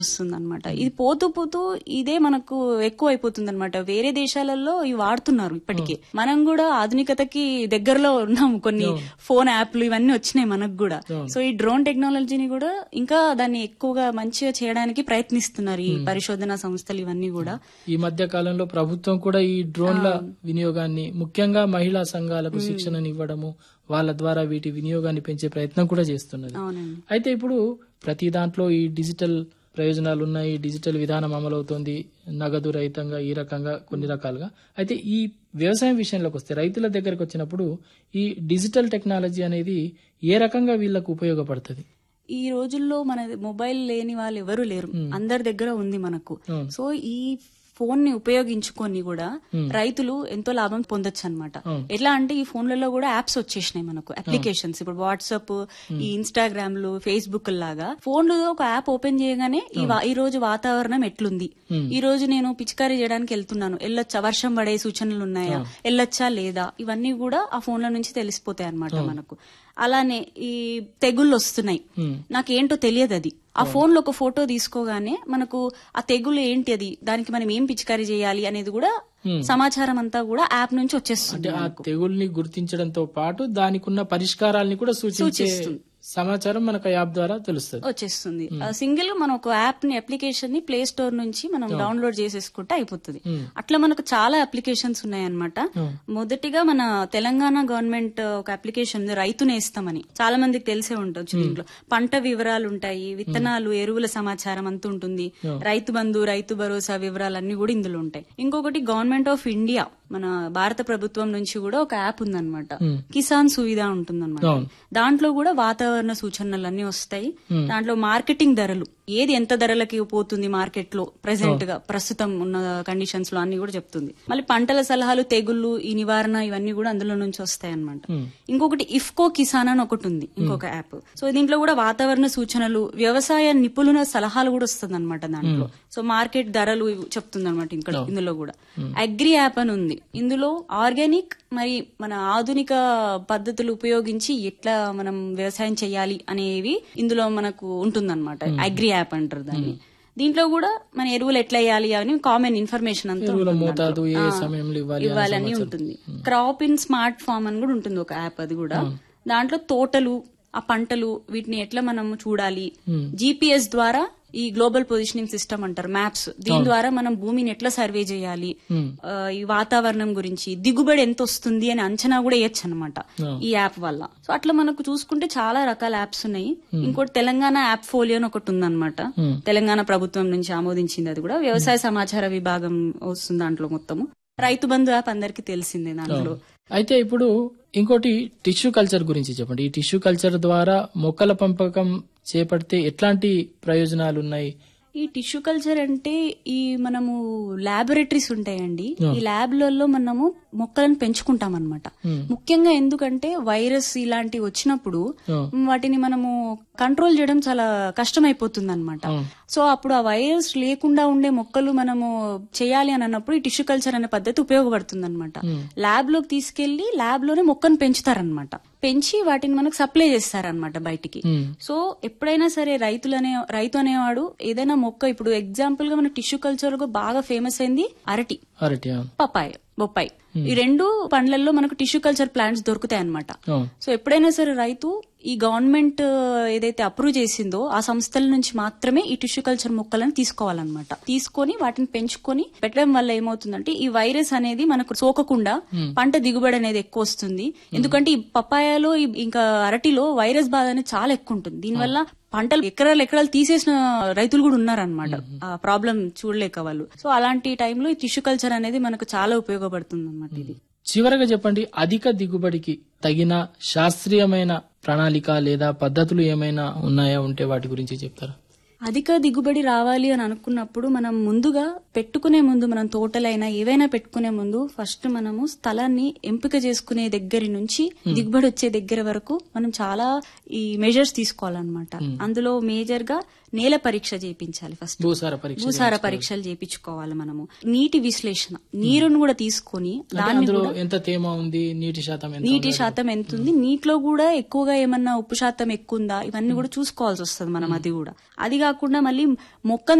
వస్తుంది అనమాట ఇది పోతూ పోతూ ఇదే మనకు ఎక్కువ అయిపోతుంది అనమాట వేరే దేశాలలో ఇవి వాడుతున్నారు ఇప్పటికే మనం కూడా ఆధునికతకి దగ్గరలో ఉన్నాము కొన్ని ఫోన్ యాప్లు ఇవన్నీ వచ్చినాయి మనకు కూడా సో ఈ డ్రోన్ టెక్నాలజీని కూడా ఇంకా దాన్ని ఎక్కువగా మంచిగా చేయడానికి ప్రయత్నిస్తున్నారు ఈ పరిశోధన సంస్థలు ఇవన్నీ కూడా ఈ మధ్య కాలంలో ప్రభుత్వం కూడా ఈ డ్రోన్ల వినియోగాన్ని ముఖ్యంగా మహిళా సంఘాలకు శిక్షణనివ్వడము వాళ్ళ ద్వారా వీటి వినియోగాన్ని పెంచే ప్రయత్నం కూడా చేస్తున్నది అవునండి అయితే ఇప్పుడు ప్రతి దాంట్లో ఈ డిజిటల్ ప్రయోజనాలు ఉన్నాయి డిజిటల్ విధానం అమలవుతోంది నగదు రహితంగా ఈ రకంగా కొన్ని రకాలుగా అయితే ఈ వ్యవసాయం విషయంలోకి వస్తే రైతుల దగ్గరకు వచ్చినప్పుడు ఈ డిజిటల్ టెక్నాలజీ అనేది ఏ రకంగా వీళ్ళకు ఉపయోగపడుతుంది ఈ రోజుల్లో మన మొబైల్ లేని వాళ్ళు ఎవరు లేరు అందరి దగ్గర ఉంది మనకు అవును. సో ఈ ఫోన్ ని ఉపయోగించుకొని కూడా రైతులు ఎంతో లాభం పొందొచ్చు అనమాట అవును. ఎట్లా అంటే ఈ ఫోన్లలో కూడా యాప్స్ వచ్చేసినాయి మనకు అప్లికేషన్స్ ఇప్పుడు వాట్సాప్ ఈ ఇన్స్టాగ్రామ్ లు ఫేస్బుక్ లాగా ఫోన్ లో ఒక యాప్ ఓపెన్ చేయగానే ఈ వా- ఈ రోజు వాతావరణం ఎట్లుంది ఈ రోజు నేను పిచికారీ చేయడానికి వెళ్తున్నాను వెళ్ళొచ్చా వర్షం పడే సూచనలు ఉన్నాయా వెళ్ళొచ్చా లేదా ఇవన్నీ కూడా ఆ ఫోన్ల నుంచి తెలిసిపోతాయి అన్నమాట మనకు అలానే ఈ తెగుళ్ళు వస్తున్నాయి Hmm. నాకేంటో తెలియదు అది ఆ ఫోన్ లో ఒక ఫోటో తీసుకోగానే మనకు ఆ తెగులు ఏంటి అది దానికి మనం ఏం పిచికారీ చేయాలి అనేది కూడా సమాచారం అంతా కూడా యాప్ నుంచి వచ్చేస్తుంది అంటే ఆ తెగుల్ని గుర్తించడంతో పాటు దానికి ఉన్న పరిష్కారాల్ని కూడా సూచించే సమాచారం మనకు ఆ యాప్ ద్వారా తెలుస్తుంది వచ్చేస్తుంది సింగిల్ మనం ఒక యాప్ ని అప్లికేషన్ ని ప్లే స్టోర్ నుంచి మనం డౌన్లోడ్ చేసేసుకుంటే అయిపోతుంది అట్లా మనకు చాలా అప్లికేషన్స్ ఉన్నాయన్నమాట మొదటిగా మన తెలంగాణ గవర్నమెంట్ ఒక అప్లికేషన్ ఉంది రైతు నేస్తామని చాలా మందికి తెలిసే ఉండొచ్చు దీంట్లో పంట వివరాలు ఉంటాయి విత్తనాలు ఎరువుల సమాచారం అంతా ఉంటుంది రైతు బంధు రైతు భరోసా వివరాలన్నీ కూడా ఇందులో ఉంటాయి ఇంకొకటి గవర్నమెంట్ ఆఫ్ ఇండియా మన భారత ప్రభుత్వం నుంచి కూడా ఒక యాప్ ఉందన్నమాట కిసాన్ సువిధ ఉంటుందన్నమాట అవును. దాంట్లో కూడా వాతావరణ సూచనలు అన్ని వస్తాయి దాంట్లో మార్కెటింగ్ ధరలు ఏది ఎంత ధరలకి పోతుంది మార్కెట్ లో ప్రెసెంట్ గా ప్రస్తుతం ఉన్న కండిషన్స్ లో అన్ని కూడా చెప్తుంది మళ్ళీ పంటల సలహాలు తెగుళ్ళు ఈ నివారణ ఇవన్నీ కూడా అందులో నుంచి వస్తాయి అనమాట ఇంకొకటి ఇఫ్కో కిసాన్ అని ఒకటి ఉంది ఇంకొక యాప్ సో దీంట్లో కూడా వాతావరణ సూచనలు వ్యవసాయ నిపుణుల సలహాలు కూడా వస్తుంది అనమాట దాంట్లో సో మార్కెట్ ధరలు చెప్తుంది అనమాట ఇక్కడ ఇందులో కూడా అగ్రి యాప్ అని ఉంది ఇందులో ఆర్గానిక్ మరి మన ఆధునిక పద్ధతులు ఉపయోగించి ఎట్లా మనం వ్యవసాయం చేయాలి అనేవి ఇందులో మనకు ఉంటుందన్నమాట అగ్రి యాప్ అంటారు దాన్ని దీంట్లో కూడా మన ఎరువులు ఎట్లా వేయాలి అని కామన్ ఇన్ఫర్మేషన్ అంతా ఎరువుల ఉంటుంది మోతాదు ఏ దాంట్లో. ఆ, సమయంలో ఇవ్వాలి అనే ఇవ్వాలని సమాచారం. ఉంటుంది క్రాప్ ఇన్ స్మార్ట్ ఫామ్ అని కూడా ఉంటుంది ఒక యాప్ అది కూడా దాంట్లో తోటలు ఆ పంటలు వీటిని ఎట్లా మనం చూడాలి జీపీఎస్ ద్వారా ఈ గ్లోబల్ పొజిషనింగ్ సిస్టమ్ అంటారు మ్యాప్స్ దీని ద్వారా మనం భూమిని ఎట్లా సర్వే చేయాలి ఆ, ఈ వాతావరణం గురించి దిగుబడి ఎంత వస్తుంది అని అంచనా కూడా వేయచ్చు అనమాట ఈ యాప్ వల్ల సో అట్లా మనకు చూసుకుంటే చాలా రకాల యాప్స్ ఉన్నాయి ఇంకోటి తెలంగాణ యాప్ ఫోలియో అని ఒకటి ఉందన్నమాట తెలంగాణ ప్రభుత్వం నుంచి ఆమోదించింది అది కూడా వ్యవసాయ సమాచార విభాగం వస్తుంది దాంట్లో మొత్తము రైతు బంధు యాప్ అందరికీ తెలిసిందే దాంట్లో అయితే ఇప్పుడు ఇంకోటి టిష్యూ కల్చర్ గురించి చెప్పండి ఈ టిష్యూ కల్చర్ ద్వారా మొక్కల పెంపకం చేపడితే ఎట్లాంటి ప్రయోజనాలు ఉన్నాయి ఈ టిష్యూ కల్చర్ అంటే ఈ మనము లాబొరేటరీస్ ఉంటాయండి ఈ ల్యాబ్లలో మనము మొక్కలను పెంచుకుంటాం అనమాట ముఖ్యంగా ఎందుకంటే వైరస్ ఇలాంటివి వచ్చినప్పుడు వాటిని మనము కంట్రోల్ చేయడం చాలా కష్టమైపోతుంది అనమాట సో అప్పుడు ఆ వైరస్ లేకుండా ఉండే మొక్కలు మనము చేయాలి అని అన్నప్పుడు ఈ టిష్యూ కల్చర్ అనే పద్ధతి ఉపయోగపడుతుంది అనమాట ల్యాబ్ లోకి తీసుకెళ్లి ల్యాబ్ లోనే మొక్కను పెంచుతారనమాట పెంచి వాటిని మనకు సప్లై చేస్తారనమాట బయటికి సో ఎప్పుడైనా సరే రైతులనే రైతు అనేవాడు ఏదైనా మొక్క ఇప్పుడు ఎగ్జాంపుల్ గా మన టిష్యూ కల్చర్ గా బాగా ఫేమస్ అయింది అరటి అరటి అవును. పపాయ బొప్పాయి ఈ రెండు పండ్లల్లో మనకు టిష్యూ కల్చర్ ప్లాంట్స్ దొరుకుతాయి అనమాట అవును. సో ఎప్పుడైనా సరే రైతు ఈ గవర్నమెంట్ ఏదైతే అప్రూవ్ చేసిందో ఆ సంస్థల నుంచి మాత్రమే ఈ టిష్యూ కల్చర్ మొక్కలను తీసుకోవాలన్నమాట తీసుకొని వాటిని పెంచుకొని పెట్టడం వల్ల ఏమవుతుందంటే ఈ వైరస్ అనేది మనకు సోకకుండా పంట దిగుబడి అనేది ఎక్కువ వస్తుంది ఎందుకంటే ఈ పపాయాలో ఈ- ఇంకా అరటిలో వైరస్ బాధ అనేది చాలా ఎక్కువ ఉంటుంది దీనివల్ల పంటలు ఎకరాలు ఎకరాలు తీసేసిన రైతులు కూడా ఉన్నారనమాట ఆ ప్రాబ్లం చూడలేక వాళ్ళు సో అలాంటి టైంలో ఈ టిష్యూ కల్చర్ అనేది మనకు చాలా ఉపయోగపడుతుంది అనమాట ఇది చివరగా చెప్పండి అధిక దిగుబడికి తగిన శాస్త్రీయమైన ప్రణాళిక లేదా పద్ధతులు ఏమైనా ఉన్నాయా ఉంటే వాటి గురించి చెప్తారా అధిక దిగుబడి రావాలి అని అనుకున్నప్పుడు మనం ముందుగా పెట్టుకునే ముందు మనం తోటలైనా ఏవైనా పెట్టుకునే ముందు ఫస్ట్ మనము స్థలాన్ని ఎంపిక చేసుకునే దగ్గర నుంచి దిగుబడి వచ్చే దగ్గర వరకు మనం చాలా ఈ మెజర్స్ తీసుకోవాలన్నమాట అందులో మేజర్ గా నేల పరీక్ష చేయించాలి ఫస్ట్ భూసార పరీక్ష భూసార పరీక్షలు చేయించుకోవాలి మనము నీటి విశ్లేషణ నీరును కూడా తీసుకొని అంటే దాన్ని అందులో ఎంత తేమ ఉంది నీటి శాతం ఎంత నీటి శాతం ఎంత ఉంది నీటిలో కూడా ఎక్కువగా ఏమన్నా ఉప్పు శాతం ఎక్కువ ఉందా ఇవన్నీ కూడా చూసుకోవాల్సి వస్తుంది మనం అది కూడా అది కాకుండా కాకుండా మళ్ళీ మొక్క